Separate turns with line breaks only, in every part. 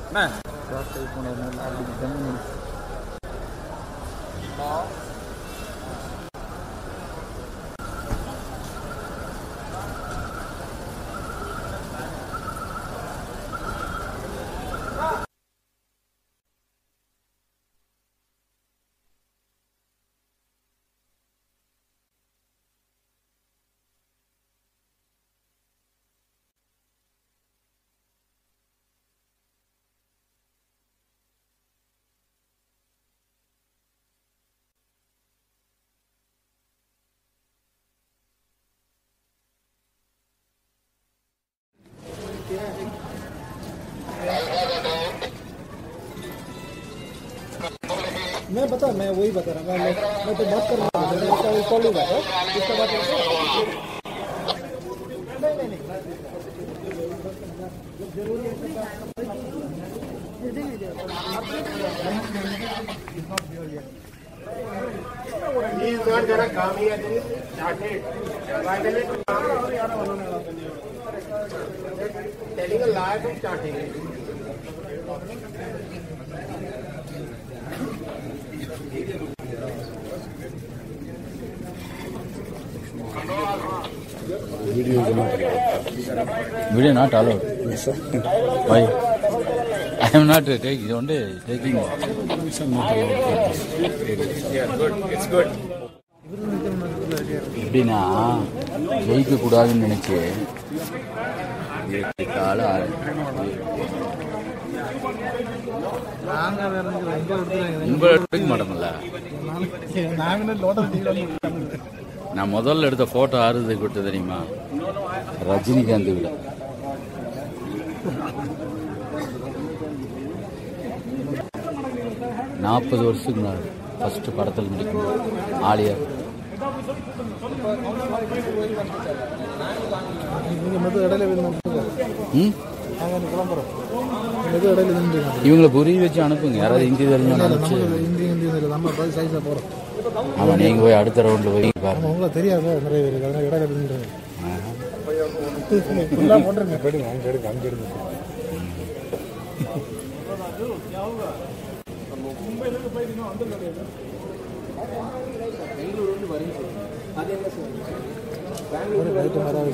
मैं बता मैं वही बता रहा हूँ मैं मैं तो बात कर रहा हूँ मैं उसका कॉल ही बात इसका बात नहीं नहीं नहीं
telling a lie from starting.
Video not allowed. Why? I am not uh, taking, only taking. எப்படின்னா ஜெயிக்க கூடாதுன்னு நினைச்சு கால
நாங்க வேற எங்க எடுத்துறாங்க
உங்களை எடுக்க மாட்டோம்ல
நாங்க லோட்டல் டீல்
நான் முதல்ல எடுத்த போட்டோ ஆறுது கொடுத்து தெரியுமா ரஜினிகாந்த் விட நாற்பது வருஷத்துக்கு முன்னாடி ஃபர்ஸ்ட் படத்தில் நடிக்கும் ஆலியார்
நீங்க மெது இடையில வந்து
ம்
நாங்க வந்து கிளம்புறோம் மெது இடையில நின்று
இவங்களை புரிய வச்சு அனுப்புங்க யாராவது ஹிந்தி தெரிஞ்சவங்க அனுப்பிச்சு
நமக்கு ஹிந்தி ஹிந்தி இல்லை நம்ம பதில் சைஸில் போகிறோம்
ஆமாம் நீங்கள் போய் அடுத்த ரவுண்டில் போய் பாருங்க
நம்ம உங்களுக்கு தெரியாது நிறைய பேருக்கு அதனால இடையில நின்று ஃபுல்லாக போட்டுருங்க போயிடுங்க அங்கே எடுங்க அங்கே எடுங்க ஒரு ரைட்டு மாதிரி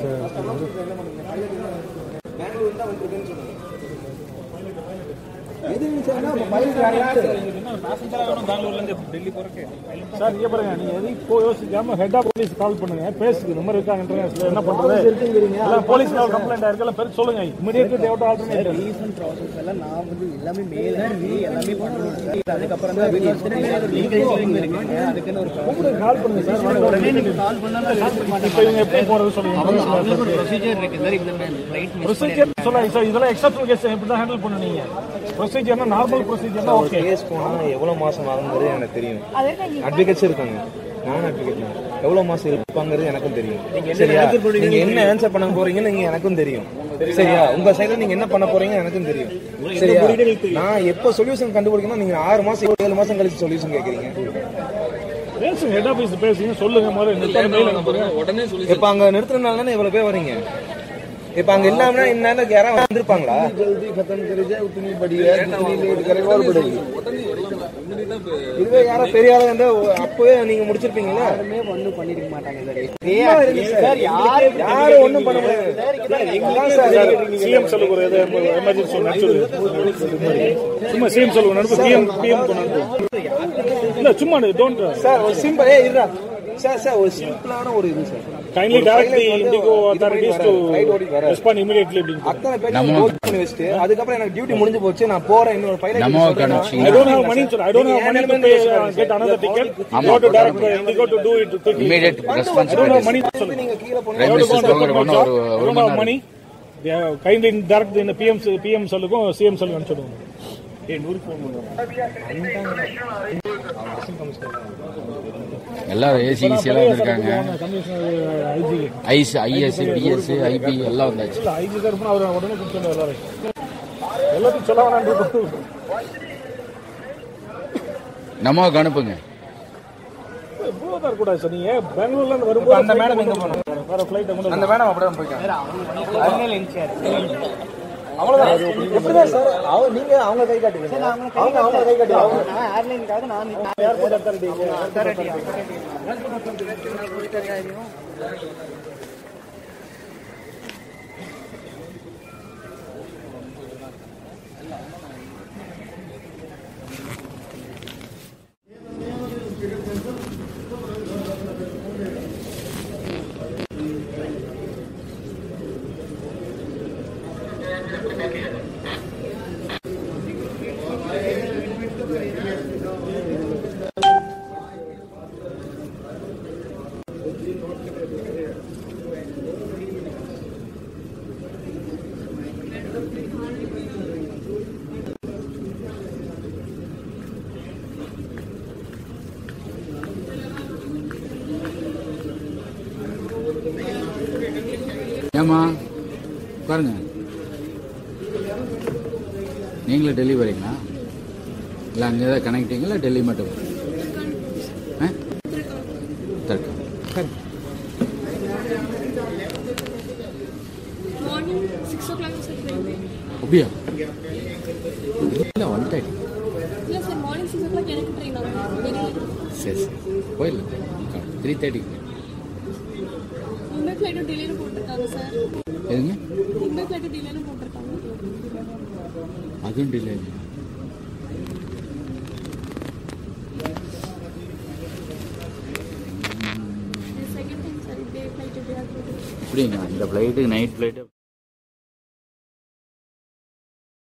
சார் இங்க பாருங்க நீங்க எதையும் போ யோசிக்காம ஹெட் ஆஃப் போலீஸ் கால் பண்ணுங்க பேசுங்க இந்த மாதிரி இருக்காங்க இன்டர்நேஷனல் என்ன பண்றது எல்லாம் போலீஸ் கால் கம்ப்ளைண்ட் ஆயிருக்கல பேர் சொல்லுங்க இமிடியேட்லி தேவட் ஆல்டர்னேட்டிவ்
ரீசன்ட் ப்ராசஸ் எல்லாம் நான் வந்து எல்லாமே மேல இருந்து எல்லாமே பண்ணணும் அதுக்கப்புறம் தான் வெளியே எத்தனை பேர் லீகல் இருக்குங்க அதுக்குன்னு ஒரு
கால் பண்ணுங்க சார்
உடனே நீங்க கால் பண்ணாலும்
இப்போ இவங்க எப்படி போறது சொல்லுங்க
அவங்களுக்கு ஒரு ப்ரொசீஜர் இருக்கு சார் இந்த ரைட் மிஸ்
ப்ரொசீஜர் சொல்லுங்க சார் இதெல்லாம் எக்ஸப்ஷனல் கேஸ் எப்படி தான் ஹேண்டில் பண்ணுவீங்க ப்ரொசீஜர்னா நார்மல் ப்ரொசீஜர்னா ஓகே
கேஸ் போனா எவ்வளவு மாசம் ஆகுங்கிறது எனக்கு தெரியும் அட்வொகேட்ஸ் இருக்காங்க நான் அட்வொகேட் தான் எவ்வளவு மாசம் இருப்பாங்கிறது எனக்கும் தெரியும் சரியா நீங்க என்ன ஆன்சர் பண்ண போறீங்கன்னு நீங்க எனக்கும் தெரியும் சரியா உங்க சைடுல நீங்க என்ன பண்ண போறீங்க எனக்கும் தெரியும் சரியா நான் எப்போ சொல்யூஷன் கண்டுபிடிக்கணும் நீங்க ஆறு மாசம் ஏழு மாசம் கழிச்சு சொல்யூஷன் கேக்குறீங்க
பேசுங்க ஹெட் ஆஃபீஸ் பேசுங்க சொல்லுங்க முதல்ல நிறுத்தாத மெயில் அனுப்புங்க
இப்ப அங்க நிறுத்தினால தானே இவ்வளவு பேர் வரீங்க இப்ப அங்க இல்லாம இந்நேரம் யாராவது வந்திருப்பாங்களா
जल्दी खत्म करे जाए उतनी बढ़िया जितनी लेट करेगा और बढ़ेगी
இதுவே யாரோ பெரிய ஆளா இருந்தா அப்பவே நீங்க முடிச்சிருப்பீங்களா
யாருமே ஒண்ணும் பண்ணிருக்க மாட்டாங்க சார்
யாரும் ஒண்ணும் பண்ண முடியாது
சிஎம் சொல்லுங்க ஒரு எது எமர்ஜென்சி ஒன்று அனுப்பிச்சு சும்மா சிஎம் சொல்லுங்க அனுப்பு சிஎம் பிஎம் கொண்டு அனுப்பு இல்ல சும்மா டோன்ட்
சார் ஒரு சிம்பிள் ஏ இருடா சார் சார் ஒரு சிம்பிளான ஒரு இது சார்
கைண்ட்லி டைரக்ட் தி
வந்து
இண்டிகோ
இது பண்ணி
அத்தாரிட்டிஸ் டு
வராது. Flight ஓடி வராது.
ரெஸ்பாண்ட் இமிடியேட்லி அப்படின்னு
அத்தனை பேர் நீங்க vote பண்ணி வச்சுட்டு அதுக்கப்புறம் எனக்கு டியூட்டி முடிஞ்சு போச்சு நான் போறேன் இன்னொரு பைலட்
நம்ம கணக்கு
I don't have money, sir. I don't have money to pay, uh, get another ticket. Go to direct uh, Indigo to do it quickly.
Immediate
I don't have
responsibility
money. சொல்லுங்க.
நீங்க கீழே போனீங்க
Right,
I don't
Mr.
want to
Stronger,
put my
one
job.
hour,
I
ஒரு
don't
மணி
have
நேரம்.
money. They have kindly direct இந்த PM PM சொல்லுக்கும் CM சொல்லுங்க அனுப்பிச்சுடுங்க ஏய் நூறு ஃபோன்
எல்லாரும் ஏசிகிசி எல்லாம் வந்திருக்காங்க
கமிஷனர் ஐஜி
ஐஸ் ஐஎஸ் டிஎஸ் ஐபி எல்லாம் வந்தாச்சு
இல்ல ஐஜி சார் அவர் உடனே கொடுத்துருந்தார் எல்லாரும் எல்லாத்தையும் சொல்ல வேணாம்
நமக்கு அனுப்புங்க
இவ்வளோ தான் கூடாது சார் நீங்க பெங்களூர்ல இருந்து வரும்போது
அந்த மேடம் எங்க போனாங்க
வேற ஃபிளைட்
அந்த மேடம் அப்படியே போயிட்டாங்க அவ்வளவுதான் எப்படிதான் சார் அவங்க நீங்க அவங்க கை காட்டுவீங்க அவங்க அவங்க கை காட்டுவாங்க அவங்க
நான் ஏர்லைனுக்காக நான்
ஏர்போர்ட் அத்தாரிட்டி
ஏம்மா உட்காருங்க நீங்களும் டெல்லி வரீங்களா இல்லை அங்கே ஏதாவது கனெக்டிங்களா டெல்லி மட்டும் ஆ தர்க்கம்
morning six o'clock sir train
அப்படியா இல்லை ஒன் தேர்ட்டி
இல்லை sir morning six o'clock எனக்கு ட்ரெயின் ஆகும் டெல்லியில்
சரி சரி போயிடலாம் த்ரீ தேர்ட்டிக்கு
மும்பை ஃப்ளைட்டும் டிலேன்னு போட்டிருக்காங்க சார்
எதுங்க
மும்பை ஃப்ளைட்டும் டிலேன்னு போட்டிருக்காங்க
அதுவும் டிலே
செகண்ட் டைம் சார் இப்படியே ஃப்ளைட் இப்படியே ஆகுது
அப்படிங்களா இந்த ஃப்ளைட்டு நைட் ஃப்ளைட்டு